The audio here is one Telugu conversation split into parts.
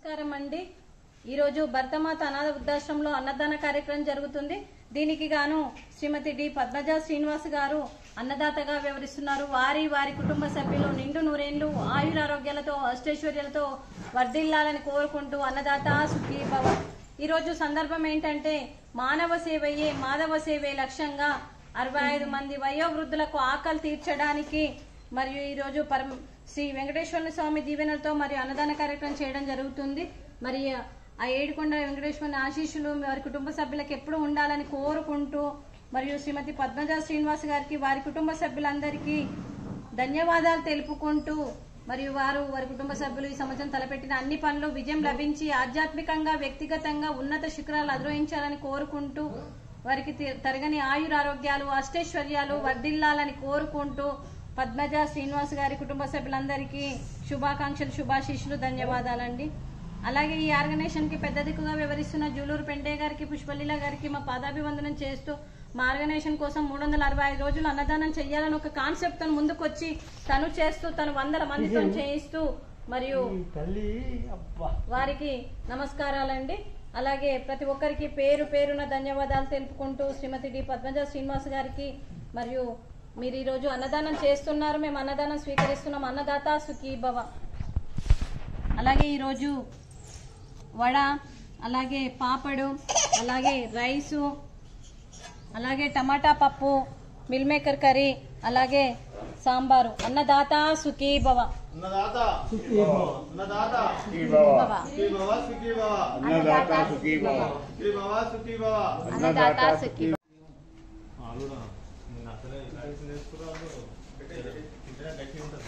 నమస్కారం అండి ఈరోజు భర్తమాత అనాథ వృద్ధాశ్రమంలో అన్నదాన కార్యక్రమం జరుగుతుంది దీనికి గాను శ్రీమతి డి పద్మజ శ్రీనివాస్ గారు అన్నదాతగా వ్యవహరిస్తున్నారు వారి వారి కుటుంబ సభ్యులు నిండు నూరేళ్లు ఆయురారోగ్యాలతో అష్టైశ్వర్యాలతో వర్ధిల్లాలని కోరుకుంటూ అన్నదాత సుఖీ భవ ఈరోజు సందర్భం ఏంటంటే మానవ సేవయే మాధవ సేవే లక్ష్యంగా అరవై ఐదు మంది వయోవృద్ధులకు ఆకలి తీర్చడానికి మరియు ఈరోజు పరమ శ్రీ వెంకటేశ్వర స్వామి దీవెనలతో మరియు అన్నదాన కార్యక్రమం చేయడం జరుగుతుంది మరి ఆ ఏడుకొండ వెంకటేశ్వరుని ఆశీస్సులు వారి కుటుంబ సభ్యులకు ఎప్పుడు ఉండాలని కోరుకుంటూ మరియు శ్రీమతి పద్మజ శ్రీనివాస్ గారికి వారి కుటుంబ సభ్యులందరికీ ధన్యవాదాలు తెలుపుకుంటూ మరియు వారు వారి కుటుంబ సభ్యులు ఈ సంవత్సరం తలపెట్టిన అన్ని పనులు విజయం లభించి ఆధ్యాత్మికంగా వ్యక్తిగతంగా ఉన్నత శిఖరాలు అధిరోహించాలని కోరుకుంటూ వారికి తి- తరగని ఆయురారోగ్యాలు అష్టైశ్వర్యాలు వర్ధిల్లాలని కోరుకుంటూ పద్మజ శ్రీనివాస్ గారి కుటుంబ సభ్యులందరికీ శుభాకాంక్షలు శుభాశీస్సులు ధన్యవాదాలండి అలాగే ఈ ఆర్గనైజేషన్ కి పెద్ద దిక్కుగా వివరిస్తున్న జూలూరు పెండే గారికి పుష్పలీల గారికి మా పాదాభివందనం చేస్తూ మా ఆర్గనైజేషన్ కోసం మూడు వందల అరవై ఐదు రోజులు అన్నదానం చేయాలని ఒక కాన్సెప్ట్ తో ముందుకొచ్చి తను చేస్తూ తను వందల మందితో చేయిస్తూ మరియు ఈ తల్లి అబ్బా వారికి నమస్కారాలండి అలాగే ప్రతి ఒక్కరికి పేరు పేరున ధన్యవాదాలు తెలుపుకుంటూ శ్రీమతి డి పద్మజ శ్రీనివాస్ గారికి మరియు మీరు ఈరోజు అన్నదానం చేస్తున్నారు మేము అన్నదానం స్వీకరిస్తున్నాం అన్నదాత సుఖీ భవ అలాగే ఈరోజు వడ అలాగే పాపడు అలాగే రైసు అలాగే టమాటా పప్పు మిల్ మేకర్ కర్రీ అలాగే సాంబారు అన్నదాత సుఖీ భవ అన్నదాత సుఖీ భవ. అన్నదాత భవ సుఖీ భవ సుఖీ భవ అన్నదాత సుఖీ భవ సుఖీ భవ సుఖీ భవ అన్నదాత సుఖీ భవ ఆలుడా నేను అసలే రైస్ నేర్చుకున్నాను ఇంటనే గట్టి ఉంటుంది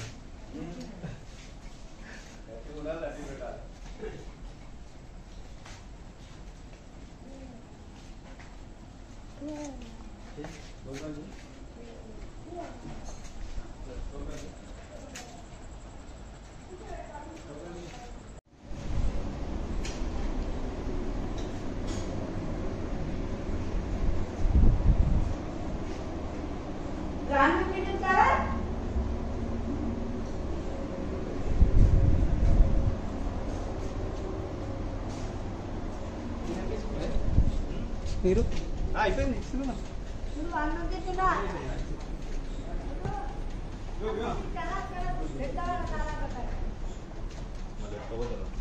గట్టి కూడా గట్టి పెట్టాలి మీరు అయిపోయింది ఇస్తున్నా మళ్ళీ ఎత్తుకోవద్దు